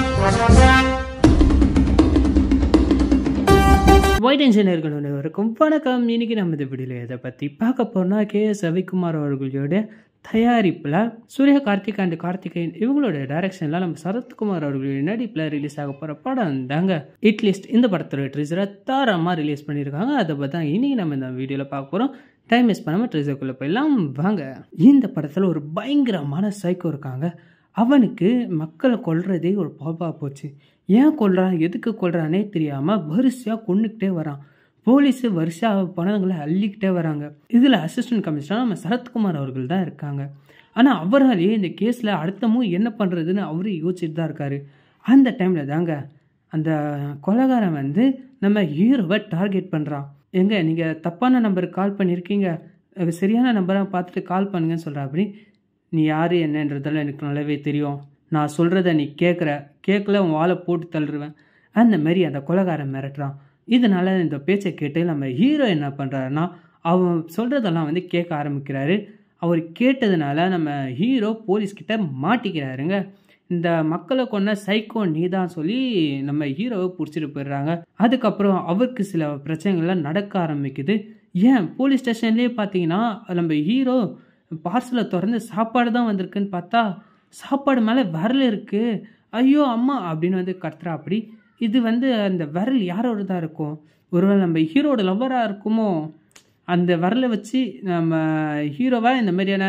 white இன்ஜினியர்கள் அனைவருக்கும் வணக்கம் இன்னைக்கு நம்ம இந்த வீடியோவில் எதை பற்றி பார்க்க போறோம்னா கே எஸ் ரவிக்குமார் அவர்களுடைய தயாரிப்பில் சூர்யா கார்த்திக் அண்ட் கார்த்திகேயன் இவங்களோட டைரக்ஷனில் நம்ம சரத்குமார் அவர்களுடைய நடிப்பில் ரிலீஸ் ஆக போகிற படம் தாங்க இட்லிஸ்ட் இந்த படத்தோட ட்ரீசரை தாரமாக ரிலீஸ் பண்ணியிருக்காங்க அதை பற்றி தான் இன்னைக்கு நம்ம இந்த வீடியோவில் பார்க்க போகிறோம் டைம் வேஸ்ட் பண்ணாமல் ட்ரீசருக்குள்ளே போயிடலாம் வாங்க இந்த படத்தில் ஒரு பயங்கரமான சைக்கோ இருக்காங்க அவனுக்கு மக்களை கொல்றதே ஒரு பாப்பா போச்சு ஏன் கொல்றான் எதுக்கு கொல்றானே தெரியாமல் வரிசையாக கொண்டுக்கிட்டே வரான் போலீஸு வரிசையாக பணங்களை அள்ளிக்கிட்டே வராங்க இதில் அசிஸ்டன்ட் கமிஷனர் நம்ம சரத்குமார் அவர்கள் தான் இருக்காங்க ஆனால் அவராலேயே இந்த கேஸில் அடுத்தமும் என்ன பண்ணுறதுன்னு அவரு யோசிச்சுட்டு தான் இருக்காரு அந்த டைமில் தாங்க அந்த கொலகாரன் வந்து நம்ம ஹீரோவை டார்கெட் பண்ணுறான் எங்க நீங்கள் தப்பான நம்பருக்கு கால் பண்ணியிருக்கீங்க அது சரியான நம்பராக பார்த்துட்டு கால் பண்ணுங்கன்னு சொல்கிறா அப்படி நீ யார் என்னன்றதெல்லாம் எனக்கு நல்லாவே தெரியும் நான் சொல்கிறத நீ கேட்குற கேட்கல உன் வாழை போட்டு தள்ளுருவேன் அந்த மாதிரி அந்த கொலகாரன் மிரட்டுறான் இதனால இந்த பேச்சை கேட்டு நம்ம ஹீரோ என்ன பண்ணுறாருன்னா அவன் சொல்கிறதெல்லாம் வந்து கேட்க ஆரம்பிக்கிறாரு அவர் கேட்டதுனால நம்ம ஹீரோ போலீஸ்கிட்ட மாட்டிக்கிறாருங்க இந்த மக்களை கொண்ட சைக்கோ நீதான் சொல்லி நம்ம ஹீரோவை பிடிச்சிட்டு போயிடுறாங்க அதுக்கப்புறம் அவருக்கு சில பிரச்சனைகள்லாம் நடக்க ஆரம்பிக்குது ஏன் போலீஸ் ஸ்டேஷன்லேயே பார்த்தீங்கன்னா நம்ம ஹீரோ பார்சலை திறந்து சாப்பாடு தான் வந்திருக்குன்னு பார்த்தா சாப்பாடு மேலே விரல் இருக்குது ஐயோ அம்மா அப்படின்னு வந்து கத்துறா அப்படி இது வந்து அந்த விரல் யாரோட தான் இருக்கும் ஒருவேளை நம்ம ஹீரோட லவ்வராக இருக்குமோ அந்த விரலை வச்சு நம்ம ஹீரோவை இந்த மாதிரியான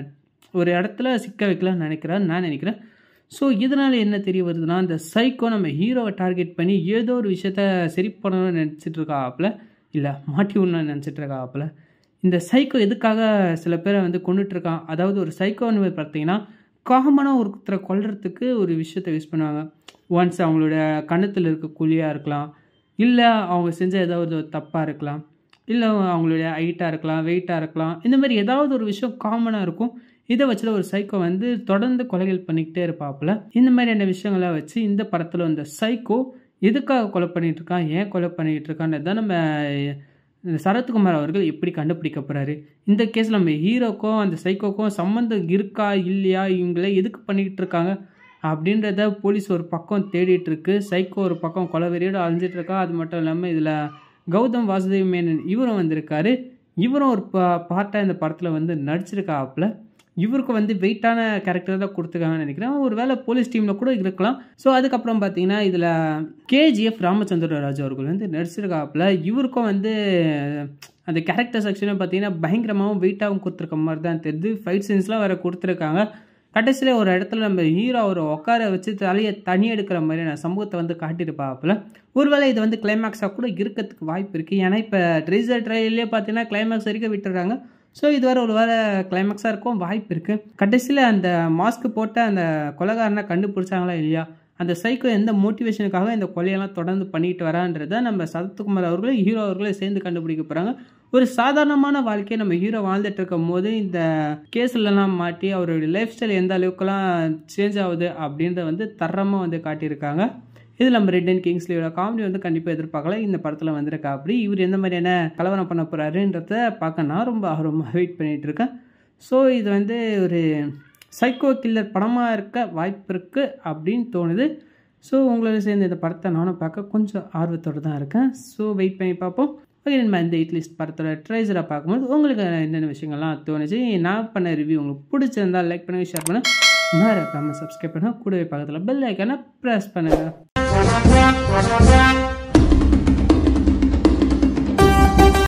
ஒரு இடத்துல சிக்க வைக்கலாம்னு நினைக்கிறான்னு நான் நினைக்கிறேன் ஸோ இதனால் என்ன தெரிய வருதுன்னா இந்த சைக்கோ நம்ம ஹீரோவை டார்கெட் பண்ணி ஏதோ ஒரு விஷயத்த சரி பண்ணணும்னு நினச்சிட்டு இருக்காப்புல இல்லை மாட்டி விடணும்னு நினச்சிட்டு இருக்காப்புல இந்த சைக்கோ எதுக்காக சில பேரை வந்து கொண்டுட்ருக்கான் அதாவது ஒரு சைக்கோன்னு பார்த்தீங்கன்னா காமனாக ஒருத்தரை கொல்றதுக்கு ஒரு விஷயத்தை யூஸ் பண்ணுவாங்க ஒன்ஸ் அவங்களோட கண்ணத்தில் இருக்க குழியாக இருக்கலாம் இல்லை அவங்க செஞ்ச ஏதாவது ஒரு தப்பாக இருக்கலாம் இல்லை அவங்களுடைய ஹைட்டாக இருக்கலாம் வெயிட்டாக இருக்கலாம் இந்த மாதிரி ஏதாவது ஒரு விஷயம் காமனாக இருக்கும் இதை வச்சு ஒரு சைக்கோ வந்து தொடர்ந்து கொலைகள் பண்ணிக்கிட்டே இருப்பாப்புல இந்த மாதிரியான விஷயங்களை வச்சு இந்த படத்தில் இந்த சைக்கோ எதுக்காக கொலை பண்ணிட்டு இருக்கான் ஏன் கொலை பண்ணிட்டு இருக்கான்றதை நம்ம சரத்குமார் அவர்கள் எப்படி கண்டுபிடிக்க போகிறாரு இந்த கேஸில் நம்ம ஹீரோக்கும் அந்த சைக்கோக்கும் சம்மந்தம் இருக்கா இல்லையா இவங்கள எதுக்கு பண்ணிக்கிட்டு இருக்காங்க அப்படின்றத போலீஸ் ஒரு பக்கம் தேடிட்டு இருக்கு சைக்கோ ஒரு பக்கம் கொலவெறியோடு அழிஞ்சிட்டு இருக்கா அது மட்டும் இல்லாமல் இதில் கௌதம் வாசுதேவ் மேனன் இவரும் வந்திருக்காரு இவரும் ஒரு பா பார்ட்டாக இந்த படத்தில் வந்து நடிச்சிருக்காப்புல இவருக்கு வந்து வெயிட்டான கேரக்டர் தான் கொடுத்துருக்காங்கன்னு நினைக்கிறேன் ஒரு வேளை போலீஸ் டீமில் கூட இருக்கலாம் ஸோ அதுக்கப்புறம் பார்த்தீங்கன்னா இதில் கேஜிஎஃப் ராமச்சந்திர ராஜு அவர்கள் வந்து நடிச்சிருக்காப்புல இவருக்கும் வந்து அந்த கேரக்டர் செக்ஷனை பார்த்தீங்கன்னா பயங்கரமாகவும் வெயிட்டாகவும் கொடுத்துருக்க மாதிரி தான் தெரியுது ஃபைட் சீன்ஸ்லாம் வேறு கொடுத்துருக்காங்க கடைசியில் ஒரு இடத்துல நம்ம ஹீரோ அவரை உட்கார வச்சு தலையை தனி எடுக்கிற மாதிரியான சமூகத்தை வந்து காட்டியிருப்பாப்புல ஒருவேளை இது வந்து கிளைமேக்ஸாக கூட இருக்கிறதுக்கு வாய்ப்பு இருக்குது ஏன்னா இப்போ ட்ரீசர் ட்ரையிலே பார்த்தீங்கன்னா கிளைமேக்ஸ் வரைக்கும் விட்டுறாங்க ஸோ இது வரை ஒரு வேறு கிளைமேக்ஸாக இருக்கும் வாய்ப்பு இருக்குது கடைசியில் அந்த மாஸ்க் போட்ட அந்த கொலகாரனை கண்டுபிடிச்சாங்களா இல்லையா அந்த சைக்கோ எந்த மோட்டிவேஷனுக்காக இந்த கொலையெல்லாம் தொடர்ந்து பண்ணிட்டு வரான்றதை நம்ம சரத்குமார் அவர்களும் ஹீரோ அவர்களும் சேர்ந்து கண்டுபிடிக்க போகிறாங்க ஒரு சாதாரணமான வாழ்க்கையை நம்ம ஹீரோ வாழ்ந்துட்டு இருக்கும் போது இந்த கேஸ்லலாம் மாட்டி அவருடைய லைஃப் ஸ்டைல் எந்த அளவுக்குலாம் சேஞ்ச் ஆகுது அப்படின்றத வந்து தரமாக வந்து காட்டியிருக்காங்க இது நம்ம ரெட்டன் கிங்ஸ்லியோட காமெடி வந்து கண்டிப்பாக எதிர்பார்க்கல இந்த படத்தில் வந்திருக்கா அப்படி இவர் எந்த மாதிரியான கலவரம் பண்ண போகிறாருன்றத பார்க்க நான் ரொம்ப ஆர்வமாக வெயிட் பண்ணிகிட்டு இருக்கேன் ஸோ இது வந்து ஒரு சைக்கோ கில்லர் படமாக இருக்க வாய்ப்பு இருக்குது அப்படின்னு தோணுது ஸோ உங்களோட சேர்ந்து இந்த படத்தை நானும் பார்க்க கொஞ்சம் ஆர்வத்தோடு தான் இருக்கேன் ஸோ வெயிட் பண்ணி பார்ப்போம் ஓகே நம்ம இந்த இட்லிஸ்ட் படத்தோட ட்ரைஸராக பார்க்கும்போது உங்களுக்கு என்னென்ன விஷயங்கள்லாம் தோணுச்சு நான் பண்ண ரிவ்யூ உங்களுக்கு பிடிச்சிருந்தால் லைக் பண்ணுங்கள் ஷேர் பண்ணுங்கள் மறக்காமல் சப்ஸ்கிரைப் பண்ணுங்கள் கூடவே பக்கத்தில் பெல் ஐக்கானை ப்ரெஸ் பண்ணுங்கள்